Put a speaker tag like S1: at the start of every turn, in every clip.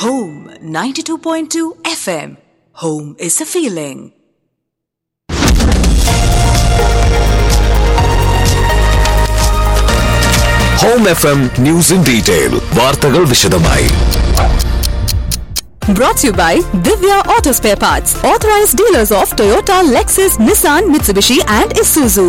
S1: Home 92.2 FM. Home is a feeling.
S2: Home F M news in detail വാർത്തകൾ വിശദമായി
S1: Brought to you by Divya Auto Spare Parts, authorized dealers of Toyota, Lexus, Nissan, Mitsubishi, and Isuzu.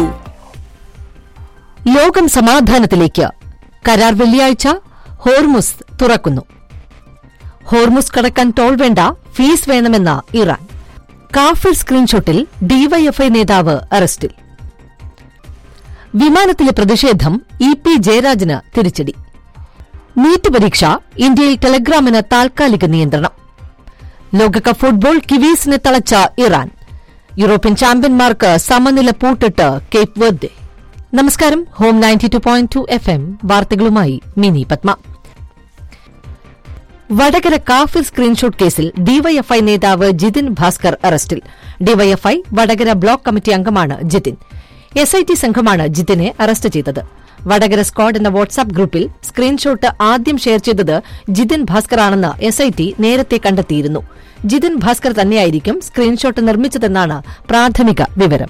S3: ലോകം സമാധാനത്തിലേക്ക് കരാർ വെള്ളിയാഴ്ച Hormuz തുറക്കുന്നു Hormuz കടക്കാൻ toll വേണ്ട fees വേണമെന്ന Iran കാഫിർ സ്ക്രീൻഷോട്ടിൽ ഡിവൈഎഫ്ഐ നേതാവ് അറസ്റ്റിൽ വിമാനത്തിലെ പ്രതിഷേധം ഇ പി ജയരാജന് തിരിച്ചടി നീറ്റ് പരീക്ഷ ഇന്ത്യയിൽ ടെലഗ്രാമിന് താൽക്കാലിക നിയന്ത്രണം ലോകകപ്പ് ഫുട്ബോൾ കിവീസിനെ തളച്ച ഇറാൻ യൂറോപ്യൻ ചാമ്പ്യന്മാർക്ക് സമനില പൂട്ടിട്ട് കേപ്പ് വെർദെ നമസ്കാരം home ninety two point two FM എം വാർത്തകളുമായി മിനി പത്മ വടകര കാഫിർ സ്ക്രീൻഷോട്ട് കേസിൽ ഡിവൈഎഫ്ഐ നേതാവ് ജിതിൻ ഭാസ്കർ അറസ്റ്റിൽ ഡിവൈഎഫ്ഐ വടകര ബ്ലോക്ക് കമ്മിറ്റി അംഗമാണ് ജിതിൻ എസ് ഐ ടി സംഘമാണ് ജിതിനെ അറസ്റ്റ് ചെയ്തത് വടകര സ്ക്വാഡ് എന്ന വാട്സാപ്പ് ഗ്രൂപ്പിൽ സ്ക്രീൻഷോട്ട് ആദ്യം ഷെയർ ചെയ്തത് ജിതിൻ ഭാസ്കർ ആണെന്ന് എസ് ഐ ടി നേരത്തെ കണ്ടെത്തിയിരുന്നു ജിതിൻ ഭാസ്കർ തന്നെയായിരിക്കും സ്ക്രീൻഷോട്ട് നിർമ്മിച്ചതെന്നാണ് പ്രാഥമിക വിവരം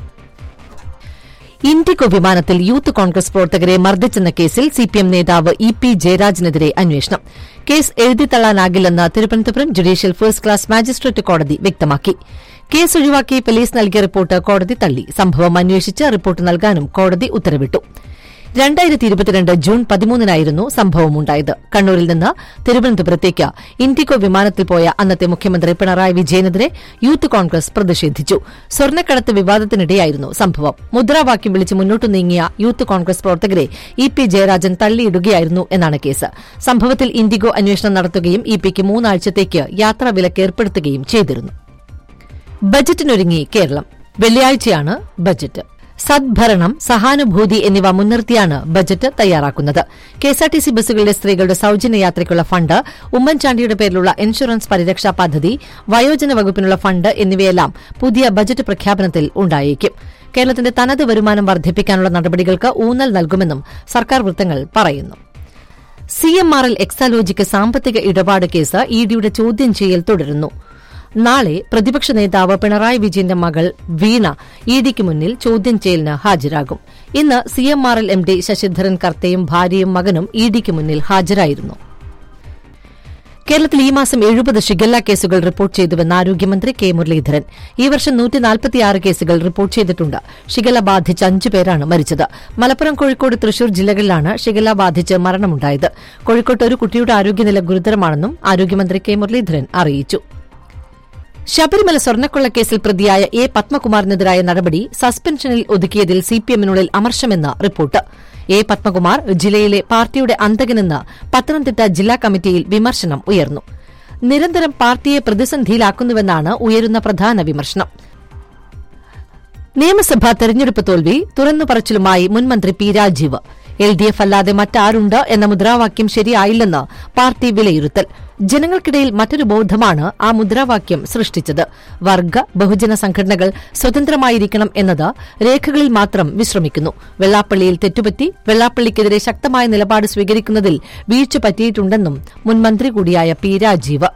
S3: ഇൻഡിഗോ വിമാനത്തിൽ യൂത്ത് കോൺഗ്രസ് പ്രവർത്തകരെ മർദ്ദിച്ചെന്ന കേസിൽ സിപിഎം നേതാവ് ഇ പി ജയരാജനെതിരെ അന്വേഷണം കേസ് എഴുതിത്തള്ളാനാകില്ലെന്ന് Thiruvananthapuram judicial first class magistrate കോടതി വ്യക്തമാക്കി കേസ് ഒഴിവാക്കി പോലീസ് നൽകിയ റിപ്പോർട്ട് കോടതി തള്ളി സംഭവം അന്വേഷിച്ച് റിപ്പോർട്ട് നൽകാനും കോടതി ഉത്തരവിട്ടു രണ്ടായിരത്തി ഇരുപത്തിരണ്ട് ജൂൺ പതിമൂന്നിനായിരുന്നു സംഭവമുണ്ടായത് കണ്ണൂരിൽ നിന്ന് തിരുവനന്തപുരത്തേക്ക് ഇൻഡിഗോ വിമാനത്തിൽ പോയ അന്നത്തെ മുഖ്യമന്ത്രി പിണറായി വിജയനെതിരെ യൂത്ത് കോൺഗ്രസ് പ്രതിഷേധിച്ചു സ്വർണ്ണക്കടത്ത് വിവാദത്തിനിടെയായിരുന്നു സംഭവം മുദ്രാവാക്യം വിളിച്ച് മുന്നോട്ടു നീങ്ങിയ യൂത്ത് കോൺഗ്രസ് പ്രവർത്തകരെ ഇ പി ജയരാജൻ തള്ളിയിടുകയായിരുന്നു എന്നാണ് കേസ് സംഭവത്തിൽ ഇൻഡിഗോ അന്വേഷണം നടത്തുകയും ഇ പിക്ക് മൂന്നാഴ്ചത്തേക്ക് യാത്രാവിലക്ക് ഏർപ്പെടുത്തുകയും ചെയ്തിരുന്നു ബജറ്റിനൊരുങ്ങി കേരളം വെള്ളിയാഴ്ചയാണ് ബജറ്റ് സദ്ഭരണം സഹാനുഭൂതി എന്നിവ മുൻനിർത്തിയാണ് ബജറ്റ് തയ്യാറാക്കുന്നത് കെഎസ്ആർടിസി ബസ്സുകളിലെ സ്ത്രീകളുടെ സൌജന്യ യാത്രയ്ക്കുള്ള ഫണ്ട് ഉമ്മൻചാണ്ടിയുടെ പേരിലുള്ള ഇൻഷുറൻസ് പരിരക്ഷാ പദ്ധതി വയോജന വകുപ്പിനുള്ള ഫണ്ട് എന്നിവയെല്ലാം പുതിയ ബജറ്റ് പ്രഖ്യാപനത്തിൽ ഉണ്ടായേക്കും കേരളത്തിന്റെ തനത് വരുമാനം വർദ്ധിപ്പിക്കാനുള്ള നടപടികൾക്ക് ഊന്നൽ നൽകുമെന്നും സർക്കാർ വൃത്തങ്ങൾ പറയുന്നു C M R L Exalogic സാമ്പത്തിക ഇടപാട് കേസ് ഇഡിയുടെ ചോദ്യം ചെയ്യൽ തുടരുന്നു നാളെ പ്രതിപക്ഷ നേതാവ് പിണറായി വിജയന്റെ മകൾ വീണ ഇഡിക്ക് മുന്നിൽ ചോദ്യം ചെയ്യലിന് ഹാജരാകും ഇന്ന് C M R L M D Sasidharan കർത്തയും ഭാര്യയും മകനും ഇഡിക്ക് മുന്നിൽ ഹാജരായിരുന്നു കേരളത്തിൽ ഈ മാസം എഴുപത് ഷിഗല്ല കേസുകൾ റിപ്പോർട്ട് ചെയ്തുവെന്ന് ആരോഗ്യമന്ത്രി കെ മുരളീധരൻ ഈ വർഷം നൂറ്റിനാൽപ്പത്തിയാറ് കേസുകൾ റിപ്പോർട്ട് ചെയ്തിട്ടുണ്ട് ഷിഗല്ല ബാധിച്ച് അഞ്ചു പേരാണ് മരിച്ചത് മലപ്പുറം കോഴിക്കോട് തൃശൂർ ജില്ലകളിലാണ് ഷിഗല്ല ബാധിച്ച് മരണമുണ്ടായത് കോഴിക്കോട്ട് ഒരു കുട്ടിയുടെ ആരോഗ്യനില ഗുരുതരമാണെന്നും ആരോഗ്യമന്ത്രി കെ മുരളീധരൻ അറിയിച്ചു ശബരിമല സ്വർണ്ണക്കൊള്ളക്കേസിൽ പ്രതിയായ എ പത്മകുമാറിനെതിരായ നടപടി സസ്പെൻഷനിൽ ഒതുക്കിയതിൽ സിപിഎമ്മിനുള്ളിൽ അമർഷമെന്ന് റിപ്പോർട്ട് എ പത്മകുമാർ ജില്ലയിലെ പാർട്ടിയുടെ അന്തകനെന്ന് പത്തനംതിട്ട ജില്ലാ കമ്മിറ്റിയിൽ വിമർശനം ഉയർന്നു നിരന്തരം പാർട്ടിയെ പ്രതിസന്ധിയിലാക്കുന്നുവെന്നാണ് ഉയരുന്ന പ്രധാന വിമർശനം നിയമസഭാ തെരഞ്ഞെടുപ്പ് തോൽവി തുറന്നുപറച്ചിലുമായി മുൻമന്ത്രി P Rajeev L D F അല്ലാതെ മറ്റാരുണ്ട് എന്ന മുദ്രാവാക്യം ശരിയായില്ലെന്ന് പാർട്ടി വിലയിരുത്തൽ ജനങ്ങൾക്കിടയിൽ മറ്റൊരു ബോധമാണ് ആ മുദ്രാവാക്യം സൃഷ്ടിച്ചത് വർഗ ബഹുജന സംഘടനകൾ സ്വതന്ത്രമായിരിക്കണം എന്നത് രേഖകളിൽ മാത്രം വിശ്രമിക്കുന്നു വെള്ളാപ്പള്ളിയിൽ തെറ്റുപറ്റി വെള്ളാപ്പള്ളിക്കെതിരെ ശക്തമായ നിലപാട് സ്വീകരിക്കുന്നതിൽ വീഴ്ച പറ്റിയിട്ടുണ്ടെന്നും മുൻമന്ത്രി കൂടിയായ പി രാജീവ്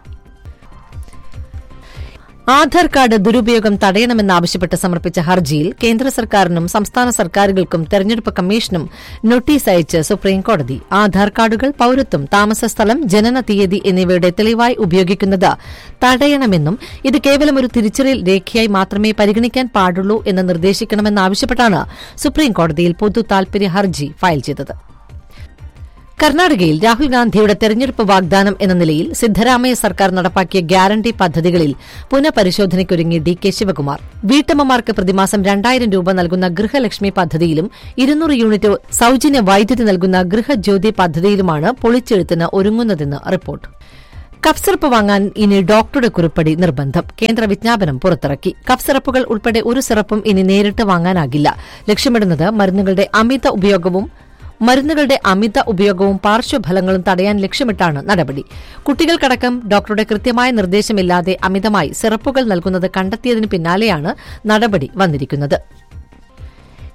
S3: ആധാർ കാർഡ് ദുരുപയോഗം തടയണമെന്നാവശ്യപ്പെട്ട് സമർപ്പിച്ച ഹർജിയിൽ കേന്ദ്ര സർക്കാരിനും സംസ്ഥാന സർക്കാരുകൾക്കും തെരഞ്ഞെടുപ്പ് കമ്മീഷനും നോട്ടീസ് അയച്ച് സുപ്രീംകോടതി ആധാർ കാർഡുകൾ പൌരത്വം താമസസ്ഥലം ജനന തീയതി എന്നിവയുടെ തെളിവായി ഉപയോഗിക്കുന്നത് തടയണമെന്നും ഇത് കേവലം ഒരു തിരിച്ചറിയൽ രേഖയായി മാത്രമേ പരിഗണിക്കാൻ പാടുള്ളൂ എന്ന് നിർദ്ദേശിക്കണമെന്നാവശ്യപ്പെട്ടാണ് സുപ്രീംകോടതിയിൽ പൊതു താൽപര്യ ഹർജി ഫയൽ ചെയ്തത് കർണാടകയിൽ രാഹുൽ ഗാന്ധിയുടെ തെരഞ്ഞെടുപ്പ് വാഗ്ദാനം എന്ന നിലയിൽ സിദ്ധരാമയ്യ സർക്കാർ നടപ്പാക്കിയ ഗ്യാരണ്ടി പദ്ധതികളിൽ പുനഃപരിശോധനയ്ക്കൊരുങ്ങി ഡി കെ ശിവകുമാർ വീട്ടമ്മമാർക്ക് പ്രതിമാസം രണ്ടായിരം രൂപ നൽകുന്ന ഗൃഹലക്ഷ്മി പദ്ധതിയിലും ഇരുന്നൂറ് യൂണിറ്റ് സൌജന്യ വൈദ്യുതി നൽകുന്ന ഗൃഹജ്യോതി പദ്ധതിയിലുമാണ് പൊളിച്ചെഴുത്തിന് ഒരുങ്ങുന്നതെന്ന് റിപ്പോർട്ട് കഫ് സിറപ്പ് വാങ്ങാൻ ഇനി ഡോക്ടറുടെ കുറിപ്പടി നിർബന്ധം കേന്ദ്ര വിജ്ഞാപനം പുറത്തിറക്കി കഫ് സിറപ്പുകൾ ഉൾപ്പെടെ ഒരു സിറപ്പും ഇനി നേരിട്ട് വാങ്ങാനാകില്ല ലക്ഷ്യമിടുന്നത് മരുന്നുകളുടെ അമിത ഉപയോഗവും മരുന്നുകളുടെ അമിത ഉപയോഗവും പാർശ്വഫലങ്ങളും തടയാൻ ലക്ഷ്യമിട്ടാണ് നടപടി കുട്ടികൾക്കടക്കം ഡോക്ടറുടെ കൃത്യമായ നിർദ്ദേശമില്ലാതെ അമിതമായി സിറപ്പുകൾ നൽകുന്നത് കണ്ടെത്തിയതിന് പിന്നാലെയാണ് നടപടി വന്നിരിക്കുന്നത്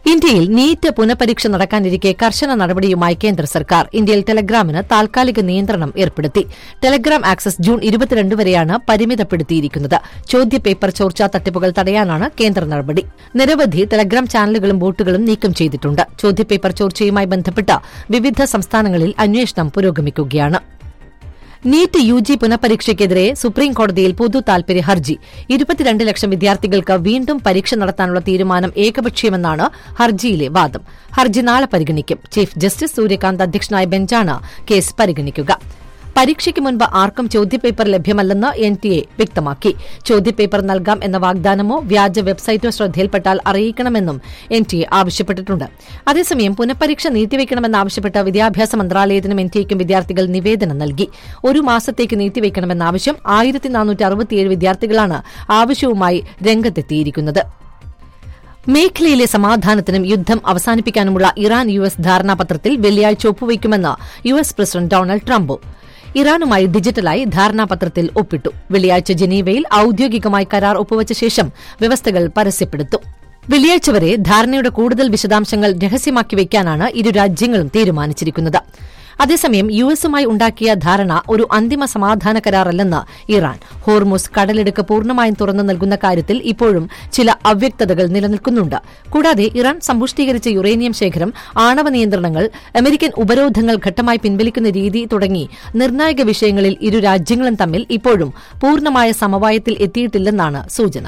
S3: ഇന്ത്യയിൽ നീറ്റ് പുനഃപരീക്ഷ നടക്കാനിരിക്കെ കർശന നടപടിയുമായി കേന്ദ്ര സർക്കാർ ഇന്ത്യയിൽ ടെലഗ്രാമിന് താൽക്കാലിക നിയന്ത്രണം ഏർപ്പെടുത്തി ടെലഗ്രാം ആക്സസ് ജൂൺ ഇരുപത്തിരണ്ട് വരെയാണ് പരിമിതപ്പെടുത്തിയിരിക്കുന്നത് ചോദ്യപേപ്പർ ചോർച്ചാ തട്ടിപ്പുകൾ തടയാനാണ് കേന്ദ്ര നടപടി നിരവധി ടെലഗ്രാം ചാനലുകളും ബോട്ടുകളും നീക്കം ചെയ്തിട്ടുണ്ട് ചോദ്യപേപ്പർ ചോർച്ചയുമായി ബന്ധപ്പെട്ട് വിവിധ സംസ്ഥാനങ്ങളിൽ അന്വേഷണം പുരോഗമിക്കുകയാണ് നീറ്റ് യു ജി പുനഃപരീക്ഷയ്ക്കെതിരെ സുപ്രീം കോടതിയിൽ പൊതു താൽപര്യ ഹർജി ഇരുപത്തിരണ്ട് ലക്ഷം വിദ്യാർത്ഥികൾക്ക് വീണ്ടും പരീക്ഷ നടത്താനുള്ള തീരുമാനം ഏകപക്ഷീയമെന്നാണ് ഹർജിയിലെ വാദം ഹർജി നാളെ പരിഗണിക്കും ചീഫ് ജസ്റ്റിസ് സൂര്യകാന്ത് അധ്യക്ഷനായ ബെഞ്ചാണ് കേസ് പരിഗണിക്കുക പരീക്ഷയ്ക്ക് മുൻപ് ആർക്കും ചോദ്യപേപ്പർ ലഭ്യമല്ലെന്ന് എൻ ടി എ വ്യക്തമാക്കി ചോദ്യപേപ്പർ നൽകാം എന്ന വാഗ്ദാനമോ വ്യാജ വെബ്സൈറ്റോ ശ്രദ്ധയിൽപ്പെട്ടാൽ അറിയിക്കണമെന്നും എൻ ടി എ ആവശ്യപ്പെട്ടിട്ടുണ്ട് അതേസമയം പുനഃപരീക്ഷ നീട്ടിവെക്കണമെന്നാവശ്യപ്പെട്ട് വിദ്യാഭ്യാസ മന്ത്രാലയത്തിനും എൻ ടി എക്കും വിദ്യാർത്ഥികൾ നിവേദനം നൽകി ഒരു മാസത്തേക്ക് നീട്ടിവെക്കണമെന്ന ആവശ്യം ആയിരത്തി നാനൂറ്റി അറുപത്തിയേഴ് വിദ്യാർത്ഥികളാണ് ആവശ്യവുമായി രംഗത്തെത്തിയിരിക്കുന്നത് മേഖലയിലെ സമാധാനത്തിനും യുദ്ധം അവസാനിപ്പിക്കാനുമുള്ള ഇറാൻ യു എസ് ധാരണാപത്രത്തിൽ വെള്ളിയാഴ്ച ഒപ്പുവയ്ക്കുമെന്ന് U S president Donald Trump ഇറാനുമായി ഡിജിറ്റലായി ധാരണാപത്രത്തിൽ ഒപ്പിട്ടു വെള്ളിയാഴ്ച ജനീവയിൽ ഔദ്യോഗികമായി കരാർ ഒപ്പുവച്ച ശേഷം വ്യവസ്ഥകൾ പരസ്യപ്പെടുത്തും വെള്ളിയാഴ്ച വരെ ധാരണയുടെ കൂടുതൽ വിശദാംശങ്ങൾ രഹസ്യമാക്കി വയ്ക്കാനാണ് ഇരു രാജ്യങ്ങളും തീരുമാനിച്ചിരിക്കുന്നത് അതേസമയം യു എസുമായി ഉണ്ടാക്കിയ ധാരണ ഒരു അന്തിമ സമാധാന കരാറല്ലെന്ന് ഇറാൻ ഹോർമുസ് കടലിടുക്ക് പൂർണ്ണമായും തുറന്നു നൽകുന്ന കാര്യത്തിൽ ഇപ്പോഴും ചില അവ്യക്തതകൾ നിലനിൽക്കുന്നുണ്ട് കൂടാതെ ഇറാൻ സമ്പുഷ്ടീകരിച്ച യുറേനിയം ശേഖരം ആണവ നിയന്ത്രണങ്ങൾ അമേരിക്കൻ ഉപരോധങ്ങൾ ഘട്ടമായി പിൻവലിക്കുന്ന രീതി തുടങ്ങി നിർണായക വിഷയങ്ങളിൽ ഇരു രാജ്യങ്ങളും തമ്മിൽ ഇപ്പോഴും പൂർണ്ണമായ സമവായത്തിൽ എത്തിയിട്ടില്ലെന്നാണ് സൂചന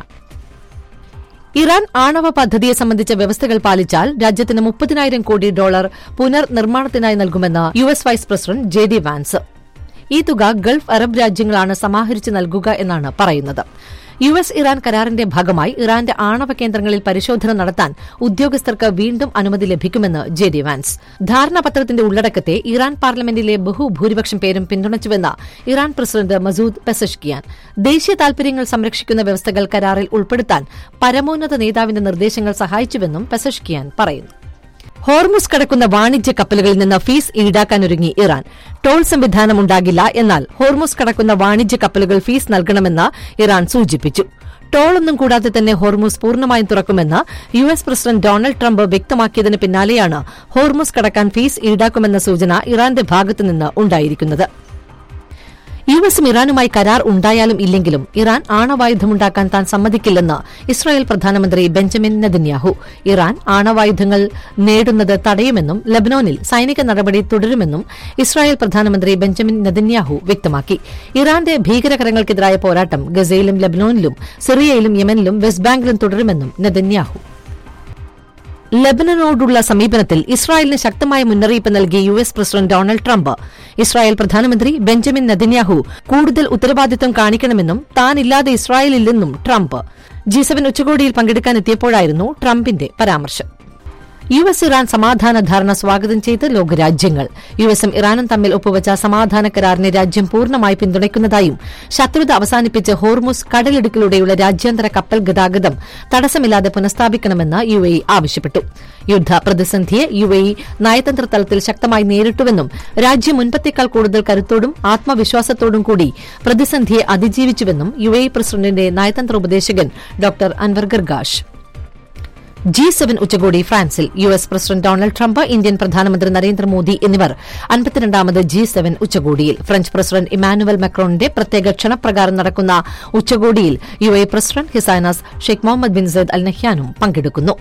S3: ഇറാൻ ആണവ പദ്ധതിയെ സംബന്ധിച്ച വ്യവസ്ഥകൾ പാലിച്ചാൽ രാജ്യത്തിന് മുപ്പതിനായിരം കോടി ഡോളർ പുനർനിർമ്മാണത്തിനായി നൽകുമെന്ന് U S vice president J D Vance ഈ തുക ഗൾഫ് അറബ് രാജ്യങ്ങളാണ് സമാഹരിച്ച് നൽകുക എന്നാണ് പറയുന്നത് യു എസ് ഇറാൻ കരാറിന്റെ ഭാഗമായി ഇറാന്റെ ആണവ കേന്ദ്രങ്ങളിൽ പരിശോധന നടത്താൻ ഉദ്യോഗസ്ഥർക്ക് വീണ്ടും അനുമതി ലഭിക്കുമെന്ന് ജെ ഡി വാൻസ് ധാരണാപത്രത്തിന്റെ ഉള്ളടക്കത്തെ ഇറാൻ പാർലമെന്റിലെ ബഹുഭൂരിപക്ഷം പേരും പിന്തുണച്ചുവെന്ന് ഇറാൻ പ്രസിഡന്റ് മസൂദ് പെസഷ്കിയാൻ ദേശീയ താൽപര്യങ്ങൾ സംരക്ഷിക്കുന്ന വ്യവസ്ഥകൾ കരാറിൽ ഉൾപ്പെടുത്താൻ പരമോന്നത നേതാവിന്റെ നിർദ്ദേശങ്ങൾ സഹായിച്ചുവെന്നും പെസഷ്കിയാൻ പറയുന്നു ഹോർമുസ് കടക്കുന്ന വാണിജ്യ കപ്പലുകളിൽ നിന്ന് ഫീസ് ഈടാക്കാനൊരുങ്ങി ഇറാൻ ടോൾ സംവിധാനം ഉണ്ടാകില്ല എന്നാൽ ഹോർമുസ് കടക്കുന്ന വാണിജ്യ കപ്പലുകൾ ഫീസ് നൽകണമെന്ന് ഇറാൻ സൂചിപ്പിച്ചു ടോളൊന്നും കൂടാതെ തന്നെ ഹോർമുസ് പൂർണ്ണമായും തുറക്കുമെന്ന് U S president Donald Trump വ്യക്തമാക്കിയതിന് പിന്നാലെയാണ് ഹോർമുസ് കടക്കാൻ ഫീസ് ഈടാക്കുമെന്ന സൂചന ഇറാന്റെ ഭാഗത്തുനിന്ന് ഉണ്ടായിരിക്കുന്നത് യു എസും ഇറാനുമായി കരാർ ഉണ്ടായാലും ഇല്ലെങ്കിലും ഇറാൻ ആണവായുധമുണ്ടാക്കാൻ താൻ സമ്മതിക്കില്ലെന്ന് ഇസ്രായേൽ പ്രധാനമന്ത്രി ബെഞ്ചമിൻ നെതന്യാഹു ഇറാൻ ആണവായുധങ്ങൾ നേടുന്നത് തടയുമെന്നും ലബനോനിൽ സൈനിക നടപടി തുടരുമെന്നും ഇസ്രായേൽ പ്രധാനമന്ത്രി ബെഞ്ചമിൻ നെതന്യാഹു വ്യക്തമാക്കി ഇറാന്റെ ഭീകരകരങ്ങൾക്കെതിരായ പോരാട്ടം ഗസയിലും ലബനോനിലും സിറിയയിലും യമനിലും വെസ്റ്റ് ബാങ്കിലും തുടരുമെന്നും നെതന്യാഹു ലബനനോടുള്ള സമീപനത്തിൽ ഇസ്രായേലിന് ശക്തമായ മുന്നറിയിപ്പ് നൽകി U S president Donald Trump Israel പ്രധാനമന്ത്രി ബെഞ്ചമിൻ നെതന്യാഹു കൂടുതൽ ഉത്തരവാദിത്വം കാണിക്കണമെന്നും താനില്ലാതെ ഇസ്രായേലില്ലെന്നും ട്രംപ് ജി സെവൻ ഉച്ചകോടിയിൽ പങ്കെടുക്കാനെത്തിയപ്പോഴായിരുന്നു ട്രംപിന്റെ പരാമർശം യു എസ് ഇറാൻ സമാധാന ധാരണ സ്വാഗതം ചെയ്ത് ലോകരാജ്യങ്ങൾ യു എസും ഇറാനും തമ്മിൽ ഒപ്പുവച്ച സമാധാന കരാറിനെ രാജ്യം പൂർണ്ണമായി പിന്തുണയ്ക്കുന്നതായും ശത്രുത അവസാനിപ്പിച്ച് ഹോർമുസ് കടലിടുക്കിലൂടെയുള്ള രാജ്യാന്തര കപ്പൽ ഗതാഗതം തടസ്സമില്ലാതെ പുനഃസ്ഥാപിക്കണമെന്ന് യു എ ആവശ്യപ്പെട്ടു യുദ്ധ പ്രതിസന്ധിയെ യു എ നയതന്ത്ര തലത്തിൽ ശക്തമായി നേരിട്ടുവെന്നും രാജ്യം മുൻപത്തേക്കാൾ കൂടുതൽ കരുത്തോടും ആത്മവിശ്വാസത്തോടും കൂടി പ്രതിസന്ധിയെ അതിജീവിച്ചുവെന്നും യു എ പ്രസിഡന്റിന്റെ നയതന്ത്ര ഉപദേശകൻ doctor Anwar Gargash G seven ഉച്ചകോടി ഫ്രാൻസിൽ U S president Donald Trump Indian പ്രധാനമന്ത്രി നരേന്ദ്രമോദി എന്നിവർ അൻപത്തിരണ്ടാമത് ജി സെവൻ ഉച്ചകോടിയിൽ ഫ്രഞ്ച് പ്രസിഡന്റ് ഇമാനുവൽ മക്രോണിന്റെ പ്രത്യേക ക്ഷണപ്രകാരം നടക്കുന്ന ഉച്ചകോടിയിൽ U A president his highness Sheikh Mohammed bin Zayed Al നഹ്യാനും പങ്കെടുക്കുന്നു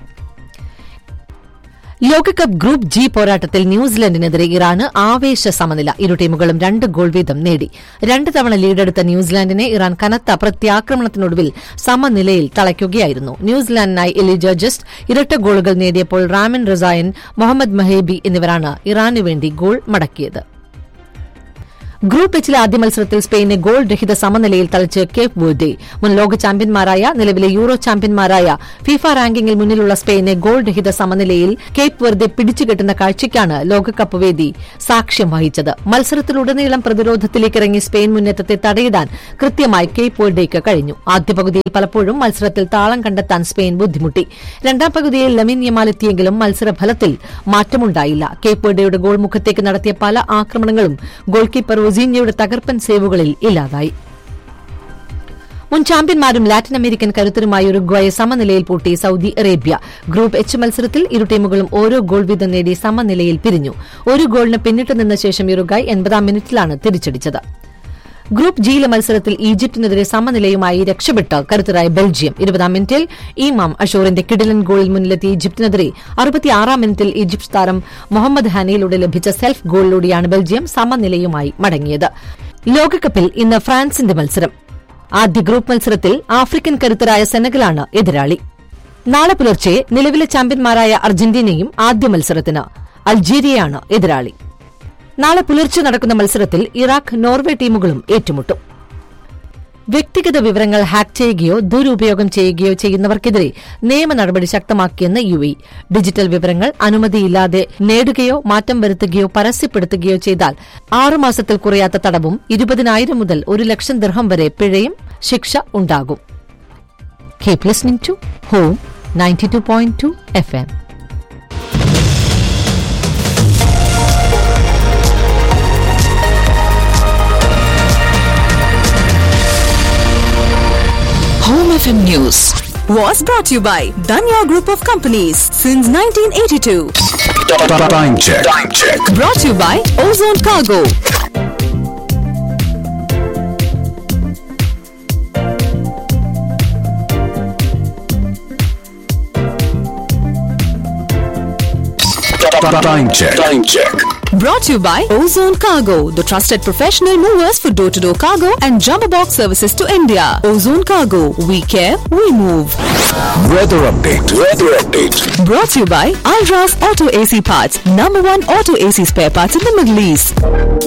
S3: ലോകകപ്പ് ഗ്രൂപ്പ് ജി പോരാട്ടത്തിൽ ന്യൂസിലൻഡിനെതിരെ ഇറാന് ആവേശ സമനില ഇരു ടീമുകളും രണ്ട് ഗോൾ വീതം നേടി രണ്ട് തവണ ലീഡെടുത്ത ന്യൂസിലാൻഡിനെ ഇറാൻ കനത്ത പ്രത്യാക്രമണത്തിനൊടുവിൽ സമനിലയിൽ തളയ്ക്കുകയായിരുന്നു ന്യൂസിലാൻഡിനായി എലിജ ജസ്റ്റ് ഇരട്ട ഗോളുകൾ നേടിയപ്പോൾ റാമിൻ റസായൻ മുഹമ്മദ് മഹേബി എന്നിവരാണ് ഇറാനു വേണ്ടി ഗോൾ മടക്കിയത് ഗ്രൂപ്പ് എച്ചിലെ ആദ്യ മത്സരത്തിൽ സ്പെയിനെ ഗോൾ രഹിത സമനിലയിൽ തളിച്ച് കേപ്പ് വേർഡെ മുൻ ലോക ചാമ്പ്യന്മാരായ നിലവിലെ യൂറോ ചാമ്പ്യന്മാരായ ഫിഫ റാങ്കിങ്ങിൽ മുന്നിലുള്ള സ്പെയിനെ ഗോൾ രഹിത സമനിലയിൽ കേപ്പ് വെർദെ പിടിച്ചുകെട്ടുന്ന കാഴ്ചയ്ക്കാണ് ലോകകപ്പ് വേദി സാക്ഷ്യം വഹിച്ചത് മത്സരത്തിലുടനീളം പ്രതിരോധത്തിലേക്ക് ഇറങ്ങി സ്പെയിൻ മുന്നേറ്റത്തെ തടയിടാൻ കൃത്യമായി കേപ്പ് വെർഡേക്ക് കഴിഞ്ഞു ആദ്യ പകുതിയിൽ പലപ്പോഴും മത്സരത്തിൽ താളം കണ്ടെത്താൻ സ്പെയിൻ ബുദ്ധിമുട്ടി രണ്ടാം പകുതിയിൽ ലമിൻ യമാൽ എത്തിയെങ്കിലും മത്സരഫലത്തിൽ മാറ്റമുണ്ടായില്ല കേപ്പ് വെർഡയുടെ ഗോൾ മുഖത്തേക്ക് നടത്തിയ പല ആക്രമണങ്ങളും ഗോൾ കീപ്പർ ഒസീഞ്ഞയുടെ തകർപ്പൻ സേവുകളിൽ ഇല്ലാതായി മുൻ ചാമ്പ്യന്മാരും ലാറ്റിൻ അമേരിക്കൻ കരുത്തരുമായ ഉറുഗ്വായെ സമനിലയിൽ പൂട്ടി സൌദി അറേബ്യ ഗ്രൂപ്പ് എച്ച് മത്സരത്തിൽ ഇരു ടീമുകളും ഓരോ ഗോൾ വീതം നേടി സമനിലയിൽ പിരിഞ്ഞു ഒരു ഗോളിന് പിന്നിട്ട് നിന്ന ശേഷം ഉറുഗ്വായ് എൺപതാം മിനിറ്റിലാണ് തിരിച്ചടിച്ചത് ഗ്രൂപ്പ് ജിയിലെ മത്സരത്തിൽ ഈജിപ്തിനെതിരെ സമനിലയുമായി രക്ഷപ്പെട്ട് കരുത്തരായ ബെൽജിയം ഇരുപതാം മിനിറ്റിൽ ഇമാം അഷോറിന്റെ കിടിലൻ ഗോളിൽ മുന്നിലെത്തിയ ഈജിപ്തിനെതിരെ അറുപത്തിയാറാം മിനിറ്റിൽ ഈജിപ്ത് താരം മുഹമ്മദ് ഹനയിലൂടെ ലഭിച്ച സെൽഫ് ഗോളിലൂടെയാണ് ബെൽജിയം സമനിലയുമായി മടങ്ങിയത് ലോകകപ്പിൽ ഇന്ന് ഫ്രാൻസിന്റെ മത്സരം ആദ്യ ഗ്രൂപ്പ് മത്സരത്തിൽ ആഫ്രിക്കൻ കരുത്തരായ സെനഗലാണ് എതിരാളി നാളെ പുലർച്ചെ നിലവിലെ ചാമ്പ്യന്മാരായ അർജന്റീനയും ആദ്യ മത്സരത്തിന് അൾജീരിയയാണ് എതിരാളി നാളെ പുലർച്ചെ നടക്കുന്ന മത്സരത്തിൽ ഇറാഖ് നോർവേ ടീമുകളും ഏറ്റുമുട്ടും വ്യക്തിഗത വിവരങ്ങൾ ഹാക്ക് ചെയ്യുകയോ ദുരുപയോഗം ചെയ്യുകയോ ചെയ്യുന്നവർക്കെതിരെ നിയമ നടപടി ശക്തമാക്കിയെന്ന് യു എ ഡിജിറ്റൽ വിവരങ്ങൾ അനുമതിയില്ലാതെ നേടുകയോ മാറ്റം വരുത്തുകയോ പരസ്യപ്പെടുത്തുകയോ ചെയ്താൽ ആറുമാസത്തിൽ കുറയാത്ത തടവും ഇരുപതിനായിരം മുതൽ ഒരു ലക്ഷം ദിർഹം വരെ പിഴയും ശിക്ഷ ഉണ്ടാകും keep listening to home ninety two point two FM എം
S1: Home FM News was brought to you by Danya Group of Companies since 1982.
S2: Time check. Time check.
S1: Brought to you by Ozone Cargo.
S2: Time check. Time check.
S1: Brought to you by Ozone Cargo, the trusted professional movers for door to door cargo and jumbo box services to India. Ozone Cargo, we care, we move.
S2: Weather update. Weather update.
S1: Brought to you by Alras Auto AC Parts, number one auto AC spare parts in the Middle East.